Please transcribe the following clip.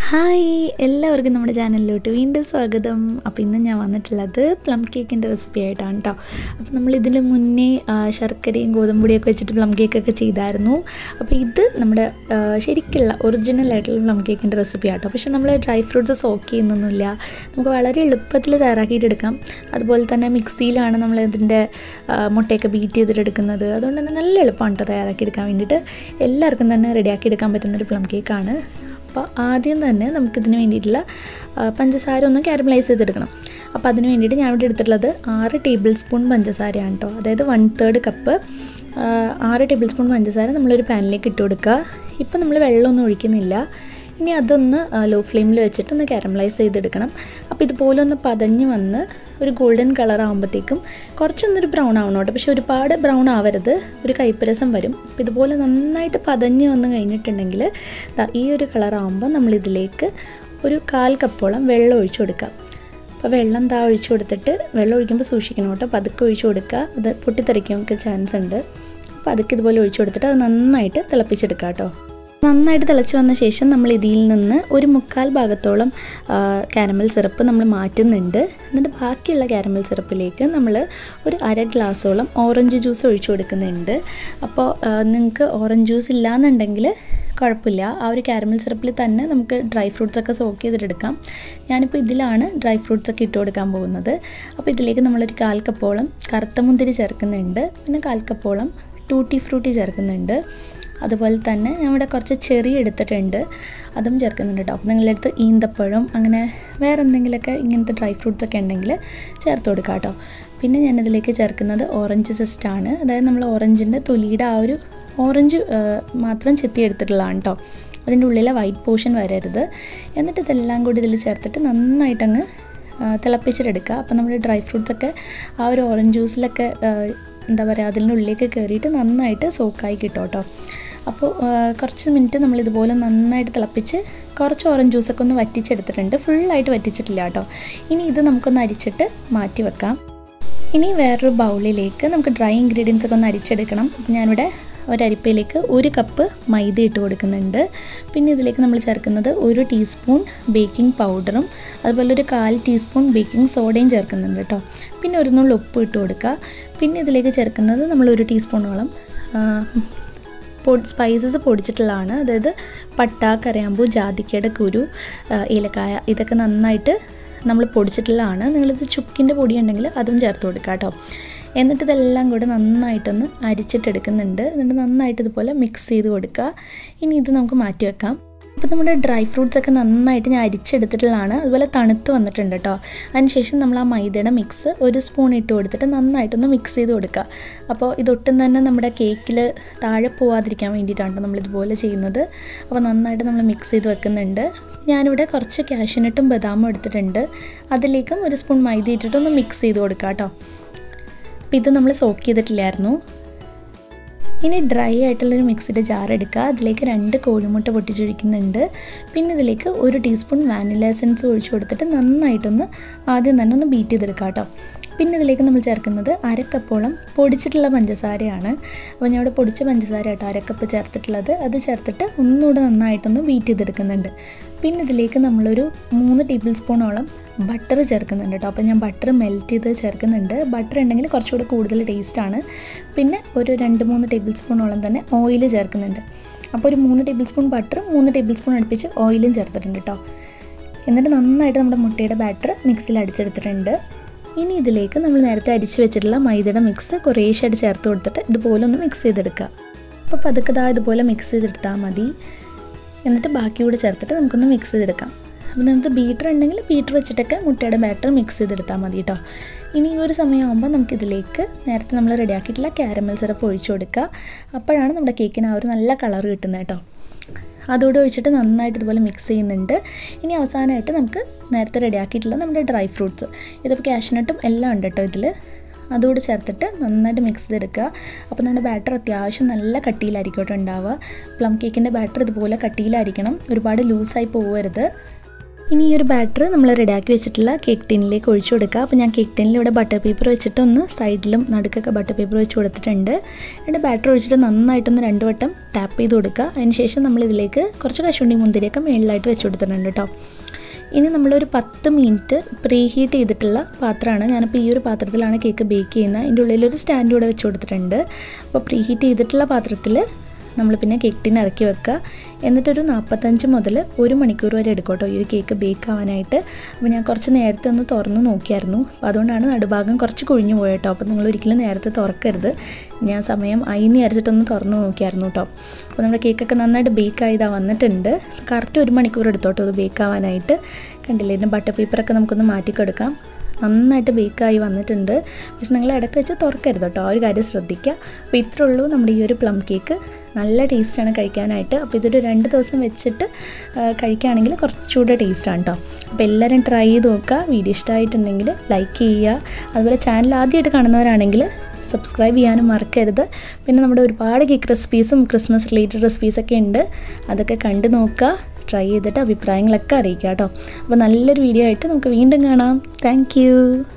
hi എല്ലാവർക്കും നമ്മുടെ ചാനലിലോട്ട് വീണ്ടും സ്വാഗതം അപ്പോൾ ഇന്ന് ഞാൻ വന്നിട്ടുള്ളത് പ്ലം കേക്കിൻ്റെ റെസിപ്പി ആയിട്ടാണ് കേട്ടോ അപ്പോൾ നമ്മൾ ഇതിന് മുന്നേ ആ, ശർക്കരയും ഗോതമ്പൊടിയൊക്കെ വെച്ചിട്ട് പ്ലം കേക്കൊക്കെ ചെയ്തായിരുന്നു അപ്പോൾ ഇത് നമ്മുടെ ആ, ശരിക്കുള്ള ഒറിജിനൽ ആയിട്ടുള്ള പ്ലം കേക്കിൻ്റെ റെസിപ്പി ആട്ടോ പക്ഷേ നമ്മൾ ഡ്രൈ ഫ്രൂട്ട്സ് സോക്ക് ചെയ്യുന്നൊന്നുമില്ല നമുക്ക് വളരെ എളുപ്പത്തിൽ തയ്യാറാക്കിയിട്ട് എടുക്കാം അതുപോലെ തന്നെ മിക്സിയിലാണ് നമ്മൾ ഇതിൻ്റെ ആ, മുട്ടയൊക്കെ ബീറ്റ് ചെയ്തിട്ട് എടുക്കുന്നത് അതുകൊണ്ട് തന്നെ നല്ല എളുപ്പമാണ് കേട്ടോ തയ്യാറാക്കി എടുക്കാൻ വേണ്ടിയിട്ട് എല്ലാവർക്കും തന്നെ റെഡിയാക്കി എടുക്കാൻ പറ്റുന്നൊരു പ്ലം കേക്കാണ് അപ്പോൾ ആദ്യം തന്നെ നമുക്കിതിന് വേണ്ടിയിട്ടുള്ള ആ, പഞ്ചസാര ഒന്ന് കാരമലൈസ് ചെയ്തെടുക്കണം അപ്പോൾ അതിന് വേണ്ടിയിട്ട് ഞാൻ ഇവിടെ എടുത്തിട്ടുള്ളത് ആറ് ടേബിൾ സ്പൂൺ പഞ്ചസാരയാണ് കേട്ടോ അതായത് വൺ തേർഡ് കപ്പ് ആറ് ടേബിൾ സ്പൂൺ പഞ്ചസാര നമ്മളൊരു പാനിലേക്ക് ഇട്ട് കൊടുക്കുക ഇപ്പം നമ്മൾ വെള്ളമൊന്നും ഒഴിക്കുന്നില്ല ഇനി അതൊന്ന് ലോ ഫ്ലെയിമിൽ വെച്ചിട്ട് ഒന്ന് കാരമലൈസ് ചെയ്തെടുക്കണം അപ്പോൾ ഇതുപോലെ ഒന്ന് പതഞ്ഞ് വന്ന് ഒരു ഗോൾഡൻ കളർ ആകുമ്പോഴത്തേക്കും കുറച്ചൊന്നൊരു ബ്രൗൺ ആവണം കേട്ടോ പക്ഷെ ഒരുപാട് ബ്രൗൺ ആവരുത് ഒരു കൈപ്പരസം വരും അപ്പോൾ ഇതുപോലെ നന്നായിട്ട് പതഞ്ഞ് വന്ന് കഴിഞ്ഞിട്ടുണ്ടെങ്കിൽ ദാ ഈ ഒരു കളർ ആകുമ്പോൾ നമ്മളിതിലേക്ക് ഒരു കാൽ കപ്പോളം വെള്ളം ഒഴിച്ചു കൊടുക്കാം അപ്പോൾ വെള്ളം താ ഒഴിച്ചു കൊടുത്തിട്ട് വെള്ളം ഒഴിക്കുമ്പോൾ സൂക്ഷിക്കണം കേട്ടോ പതുക്കെ ഒഴിച്ചു കൊടുക്കുക അത് പൊട്ടിത്തെറിക്കാനൊക്കെ ചാൻസ് ഉണ്ട് അപ്പോൾ അതൊക്കെ ഇതുപോലെ ഒഴിച്ചു കൊടുത്തിട്ട് അത് നന്നായിട്ട് തിളപ്പിച്ചെടുക്കുക കേട്ടോ നന്നായിട്ട് തിളച്ച് വന്ന ശേഷം നമ്മൾ ഇതിൽ നിന്ന് ഒരു മുക്കാൽ ഭാഗത്തോളം കാരമൽ സിറപ്പ് നമ്മൾ മാറ്റുന്നുണ്ട് എന്നിട്ട് ബാക്കിയുള്ള കാരമൽ സിറപ്പിലേക്ക് നമ്മൾ ഒരു അര ഗ്ലാസ്സോളം ഓറഞ്ച് ജ്യൂസ് ഒഴിച്ചു കൊടുക്കുന്നുണ്ട് അപ്പോൾ നിങ്ങൾക്ക് ഓറഞ്ച് ജ്യൂസ് ഇല്ലാന്നുണ്ടെങ്കിൽ കുഴപ്പമില്ല ആ ഒരു കാരമൽ സിറപ്പിൽ തന്നെ നമുക്ക് ഡ്രൈ ഫ്രൂട്ട്സ് ഒക്കെ സോക്ക് ചെയ്തിട്ടെടുക്കാം ഞാനിപ്പോൾ ഇതിലാണ് ഡ്രൈ ഫ്രൂട്ട്സ് ഒക്കെ ഇട്ട് കൊടുക്കാൻ പോകുന്നത് അപ്പോൾ ഇതിലേക്ക് നമ്മളൊരു കാൽ കപ്പോളം കറുത്ത മുന്തിരി ചേർക്കുന്നുണ്ട് പിന്നെ കാൽ കപ്പോളം ടൂട്ടി ഫ്രൂട്ടി ചേർക്കുന്നുണ്ട് അതുപോലെ തന്നെ ഞാൻ ഇവിടെ കുറച്ച് ചെറി എടുത്തിട്ടുണ്ട് അതും ചേർക്കുന്നുണ്ട് കേട്ടോ അപ്പോൾ നിങ്ങളുടെ അടുത്ത് ഈന്തപ്പഴം അങ്ങനെ വേറെ എന്തെങ്കിലുമൊക്കെ ഇങ്ങനത്തെ ഡ്രൈ ഫ്രൂട്ട്സ് ഒക്കെ ഉണ്ടെങ്കിൽ ചേർത്ത് കൊടുക്കാം കേട്ടോ പിന്നെ ഞാനിതിലേക്ക് ചേർക്കുന്നത് ഓറഞ്ച് സിസ്റ്റാണ് അതായത് നമ്മൾ ഓറഞ്ചിൻ്റെ തൊലിയുടെ ആ ഒരു ഓറഞ്ച് ആ, മാത്രം ചെത്തി എടുത്തിട്ടുള്ളതാണ് കേട്ടോ അതിൻ്റെ ഉള്ളിലെ വൈറ്റ് പോർഷൻ വരരുത് എന്നിട്ട് ഇതെല്ലാം കൂടി ഇതിൽ ചേർത്തിട്ട് നന്നായിട്ടങ്ങ് ആ, തിളപ്പിച്ചിട്ടെടുക്കുക അപ്പോൾ നമ്മുടെ ഡ്രൈ ഫ്രൂട്ട്സൊക്കെ ആ ഒരു ഓറഞ്ച് ജ്യൂസിലൊക്കെ ആ, എന്താ പറയുക അതിൻ്റെ ഉള്ളിലേക്ക് കയറിയിട്ട് നന്നായിട്ട് സോക്കായി കിട്ടും കേട്ടോ അപ്പോൾ ആ, കുറച്ച് മിനിറ്റ് നമ്മൾ ഇതുപോലെ നന്നായിട്ട് തിളപ്പിച്ച് കുറച്ച് ഓറഞ്ച് ജ്യൂസൊക്കെ ഒന്ന് വറ്റിച്ചെടുത്തിട്ടുണ്ട് ഫുള്ളായിട്ട് വറ്റിച്ചിട്ടില്ല കേട്ടോ ഇനി ഇത് നമുക്കൊന്ന് അരിച്ചിട്ട് മാറ്റി വെക്കാം ഇനി വേറൊരു ബൗളിലേക്ക് നമുക്ക് ഡ്രൈ ഇൻഗ്രീഡിയൻസ് ഒക്കെ ഒന്ന് അരിച്ചെടുക്കണം അപ്പോൾ ഞാനിവിടെ ഒരരിപ്പയിലേക്ക് ഒരു കപ്പ് മൈദ ഇട്ട് കൊടുക്കുന്നുണ്ട് പിന്നെ ഇതിലേക്ക് നമ്മൾ ചേർക്കുന്നത് ഒരു ടീസ്പൂൺ ബേക്കിംഗ് പൗഡറും അതുപോലെ ഒരു കാൽ ടീസ്പൂൺ ബേക്കിംഗ് സോഡയും ചേർക്കുന്നുണ്ട് കേട്ടോ പിന്നെ ഒരു നുള്ളി ഉപ്പ് ഇട്ട് കൊടുക്കുക പിന്നെ ഇതിലേക്ക് ചേർക്കുന്നത് നമ്മൾ ഒരു ടീസ്പൂണോളം പൊടി സ്പൈസസ് പൊടിച്ചിട്ടുള്ളതാണ് അതായത് പട്ട കരയാമ്പൂ ജാതിക്കയുടെ കുരു ആ, ഏലക്കായ ഇതൊക്കെ നന്നായിട്ട് നമ്മൾ പൊടിച്ചിട്ടുള്ളതാണ് നിങ്ങളിത് ചുക്കിൻ്റെ പൊടി ഉണ്ടെങ്കിൽ അതും ചേർത്ത് കൊടുക്കുക കേട്ടോ എന്നിട്ട് ഇതെല്ലാം കൂടെ നന്നായിട്ടൊന്ന് അരിച്ചിട്ടെടുക്കുന്നുണ്ട് എന്നിട്ട് നന്നായിട്ട് ഇതുപോലെ മിക്സ് ചെയ്ത് കൊടുക്കുക ഇനി ഇത് നമുക്ക് മാറ്റി വെക്കാം അപ്പോൾ നമ്മുടെ ഡ്രൈ ഫ്രൂട്ട്സ് ഒക്കെ നന്നായിട്ട് ഞാൻ അരിച്ചെടുത്തിട്ടുള്ളതാണ് അതുപോലെ തണുത്ത് വന്നിട്ടുണ്ട് കേട്ടോ അതിനുശേഷം നമ്മൾ ആ മൈദയുടെ മിക്സ് ഒരു സ്പൂൺ ഇട്ട് കൊടുത്തിട്ട് നന്നായിട്ടൊന്ന് മിക്സ് ചെയ്ത് കൊടുക്കുക അപ്പോൾ ഇതൊട്ടും തന്നെ നമ്മുടെ കേക്കിൽ താഴെ പോവാതിരിക്കാൻ വേണ്ടിയിട്ടാണ് നമ്മൾ ഇതുപോലെ ചെയ്യുന്നത് അപ്പോൾ നന്നായിട്ട് നമ്മൾ മിക്സ് ചെയ്ത് വെക്കുന്നുണ്ട് ഞാനിവിടെ കുറച്ച് കാഷ്യൂനട്ടും ബദാമും എടുത്തിട്ടുണ്ട് അതിലേക്കും ഒരു സ്പൂൺ മൈദ ഇട്ടിട്ടൊന്ന് മിക്സ് ചെയ്ത് കൊടുക്കുക കേട്ടോ അപ്പോൾ ഇത് നമ്മൾ സോക്ക് ചെയ്തിട്ടില്ലായിരുന്നു ഇനി ഡ്രൈ ആയിട്ടുള്ളൊരു മിക്സിയുടെ ജാർ എടുക്കുക അതിലേക്ക് രണ്ട് കോഴിമുട്ട പൊട്ടിച്ചൊഴിക്കുന്നുണ്ട് പിന്നെ ഇതിലേക്ക് ഒരു ടീസ്പൂൺ വാനില എസൻസ് ഒഴിച്ചു കൊടുത്തിട്ട് നന്നായിട്ടൊന്ന് ആദ്യം തന്നെ ഒന്ന് ബീറ്റ് ചെയ്തെടുക്കുക കേട്ടോ പിന്നെ ഇതിലേക്ക് നമ്മൾ ചേർക്കുന്നത് അരക്കപ്പോളം പൊടിച്ചിട്ടുള്ള പഞ്ചസാരയാണ് അപ്പോൾ ഞാൻ ഇവിടെ പൊടിച്ച പഞ്ചസാര കേട്ടോ അരക്കപ്പ് ചേർത്തിട്ടുള്ളത് അത് ചേർത്തിട്ട് ഒന്നുകൂടെ നന്നായിട്ടൊന്ന് ബീറ്റ് ചെയ്തെടുക്കുന്നുണ്ട് പിന്നെ ഇതിലേക്ക് നമ്മളൊരു മൂന്ന് ടേബിൾ സ്പൂണോളം ബട്ടർ ചേർക്കുന്നുണ്ട് കേട്ടോ അപ്പോൾ ഞാൻ ബട്ടർ മെൽറ്റ് ചെയ്ത് ചേർക്കുന്നുണ്ട് ബട്ടർ ഉണ്ടെങ്കിൽ കുറച്ചുകൂടി കൂടുതൽ ടേസ്റ്റാണ് പിന്നെ ഒരു രണ്ട് മൂന്ന് ടേബിൾ സ്പൂണോളം തന്നെ ഓയിൽ ചേർക്കുന്നുണ്ട് അപ്പോൾ ഒരു മൂന്ന് ടേബിൾ സ്പൂൺ ബട്ടറും മൂന്ന് ടേബിൾ സ്പൂൺ അടുപ്പിച്ച് ഓയിലും ചേർത്തിട്ടുണ്ട് കേട്ടോ എന്നിട്ട് നന്നായിട്ട് നമ്മുടെ മുട്ടയുടെ ബാറ്റർ മിക്സിയിൽ അടിച്ചെടുത്തിട്ടുണ്ട് ഇനി ഇതിലേക്ക് നമ്മൾ നേരത്തെ അരിച്ച് വെച്ചിട്ടുള്ള മൈദയുടെ മിക്സ് കുറേശ്ശായിട്ട് ചേർത്ത് കൊടുത്തിട്ട് ഇതുപോലെ ഒന്ന് മിക്സ് ചെയ്തെടുക്കുക അപ്പോൾ പതുക്കെ ദാ ഇതുപോലെ മിക്സ് ചെയ്തെടുത്താൽ മതി എന്നിട്ട് ബാക്കി കൂടെ ചേർത്തിട്ട് നമുക്കൊന്ന് മിക്സ് ചെയ്തെടുക്കാം അപ്പോൾ നിങ്ങൾക്ക് ബീറ്റർ ഉണ്ടെങ്കിൽ ബീറ്റർ വെച്ചിട്ടൊക്കെ മുട്ടയുടെ ബാറ്റർ മിക്സ് ചെയ്തെടുത്താൽ മതി കേട്ടോ ഇനി ഈ ഒരു സമയമാകുമ്പോൾ നമുക്കിതിലേക്ക് നേരത്തെ നമ്മൾ റെഡിയാക്കിയിട്ടുള്ള കാരമൽ സിറപ്പ് ഒഴിച്ചു കൊടുക്കുക അപ്പോഴാണ് നമ്മുടെ കേക്കിന് ആ ഒരു നല്ല കളർ കിട്ടുന്നത് കേട്ടോ അതോടെ ഒഴിച്ചിട്ട് നന്നായിട്ട് ഇതുപോലെ മിക്സ് ചെയ്യുന്നുണ്ട് ഇനി അവസാനമായിട്ട് നമുക്ക് നേരത്തെ റെഡിയാക്കിയിട്ടുള്ള നമ്മുടെ ഡ്രൈ ഫ്രൂട്ട്സ് ഇതിപ്പോൾ കാഷ്നട്ടും എല്ലാം ഉണ്ട് കേട്ടോ ഇതിൽ അതുകൂടെ ചേർത്തിട്ട് നന്നായിട്ട് മിക്സ് ചെയ്തെടുക്കുക അപ്പോൾ നമ്മുടെ ബാറ്റർ അത്യാവശ്യം നല്ല കട്ടിയിലായിരിക്കും കേട്ടോ ഉണ്ടാവുക പ്ലം കേക്കിൻ്റെ ബാറ്റർ ഇതുപോലെ കട്ടിയിലായിരിക്കണം ഒരുപാട് ലൂസായി പോകരുത് ഇനി ഈ ഒരു ബാറ്റർ നമ്മൾ റെഡിയാക്കി വെച്ചിട്ടുള്ള കേക്ക് ടിന്നിലേക്ക് ഒഴിച്ചു കൊടുക്കുക അപ്പോൾ ഞാൻ കേക്ക് ടിന്നിൽ ഇവിടെ ബട്ടർ പേപ്പർ വെച്ചിട്ട് ഒന്ന് സൈഡിലും നടുക്കൊക്കെ ബട്ടർ പേപ്പർ വെച്ച് കൊടുത്തിട്ടുണ്ട് എന്നിട്ട് ബാറ്റർ ഒഴിച്ചിട്ട് നന്നായിട്ടൊന്ന് രണ്ട് വട്ടം ടാപ്പ് ചെയ്ത് കൊടുക്കുക അതിന് ശേഷം നമ്മൾ ഇതിലേക്ക് കുറച്ച് കശുണ്ടി മുന്തിരിയൊക്കെ മേളിലായിട്ട് വെച്ച് കൊടുത്തിട്ടുണ്ട് കേട്ടോ ഇനി നമ്മളൊരു പത്ത് മിനിറ്റ് പ്രീ ഹീറ്റ് ചെയ്തിട്ടുള്ള പാത്രമാണ് ഞാനിപ്പോൾ ഈ ഒരു പാത്രത്തിലാണ് കേക്ക് ബേക്ക് ചെയ്യുന്നത് അതിൻ്റെ ഉള്ളിലൊരു സ്റ്റാൻഡ് കൂടെ വെച്ച് കൊടുത്തിട്ടുണ്ട് അപ്പോൾ പ്രീ ഹീറ്റ് ചെയ്തിട്ടുള്ള പാത്രത്തിൽ നമ്മൾ പിന്നെ കേക്ക് ടിൻ ഇറക്കി വെക്കുക എന്നിട്ടൊരു നാൽപ്പത്തഞ്ച് മുതൽ ഒരു മണിക്കൂർ വരെ എടുക്കും കേട്ടോ ഈ ഒരു കേക്ക് ബേക്ക് ആവാനായിട്ട് അപ്പോൾ ഞാൻ കുറച്ച് നേരത്തെ ഒന്ന് തുറന്ന് നോക്കിയായിരുന്നു അപ്പോൾ അതുകൊണ്ടാണ് നടുഭാഗം കുറച്ച് കുഴിഞ്ഞു പോയത് കേട്ടോ അപ്പോൾ നിങ്ങൾ ഒരിക്കലും നേരത്തെ തുറക്കരുത് ഞാൻ സമയം അയിന്ന് വിചാരിച്ചിട്ടൊന്ന് തുറന്ന് നോക്കിയായിരുന്നു കേട്ടോ അപ്പോൾ നമ്മുടെ കേക്കൊക്കെ നന്നായിട്ട് ബേക്ക് ആയതാ വന്നിട്ടുണ്ട് കറക്റ്റ് ഒരു മണിക്കൂർ എടുത്തോട്ടോ ഇത് ബേക്ക് ആവാനായിട്ട് കണ്ടില്ലേ ഇതിൻ്റെ ബട്ടർ പേപ്പറൊക്കെ നമുക്കൊന്ന് മാറ്റിക്കൊടുക്കാം നന്നായിട്ട് ബേക്കായി വന്നിട്ടുണ്ട് പക്ഷെ നിങ്ങൾ ഇടയ്ക്ക് വെച്ച് തുറക്കരുത് കേട്ടോ ആ ഒരു കാര്യം ശ്രദ്ധിക്കുക അപ്പോൾ ഇത്രേ ഉള്ളൂ നമ്മുടെ ഈ ഒരു പ്ലം കേക്ക് നല്ല ടേസ്റ്റാണ് കഴിക്കാനായിട്ട് അപ്പോൾ ഇതൊരു രണ്ട് ദിവസം വെച്ചിട്ട് കഴിക്കുകയാണെങ്കിൽ കുറച്ചുകൂടെ ടേസ്റ്റാണ് കേട്ടോ അപ്പോൾ എല്ലാവരും ട്രൈ ചെയ്ത് നോക്കുക വീഡിയോ ഇഷ്ടമായിട്ടുണ്ടെങ്കിൽ ലൈക്ക് ചെയ്യുക അതുപോലെ ചാനൽ ആദ്യമായിട്ട് കാണുന്നവരാണെങ്കിൽ സബ്സ്ക്രൈബ് ചെയ്യാനും മറക്കരുത് പിന്നെ നമ്മുടെ ഒരുപാട് കേക്ക് റെസിപ്പീസും ക്രിസ്മസ് റിലേറ്റഡ് റെസിപ്പീസൊക്കെ ഉണ്ട് അതൊക്കെ കണ്ടു നോക്കുക ട്രൈ ചെയ്തിട്ട് അഭിപ്രായങ്ങളൊക്കെ അറിയിക്കുക കേട്ടോ അപ്പോൾ നല്ലൊരു വീഡിയോ ആയിട്ട് നമുക്ക് വീണ്ടും കാണാം താങ്ക്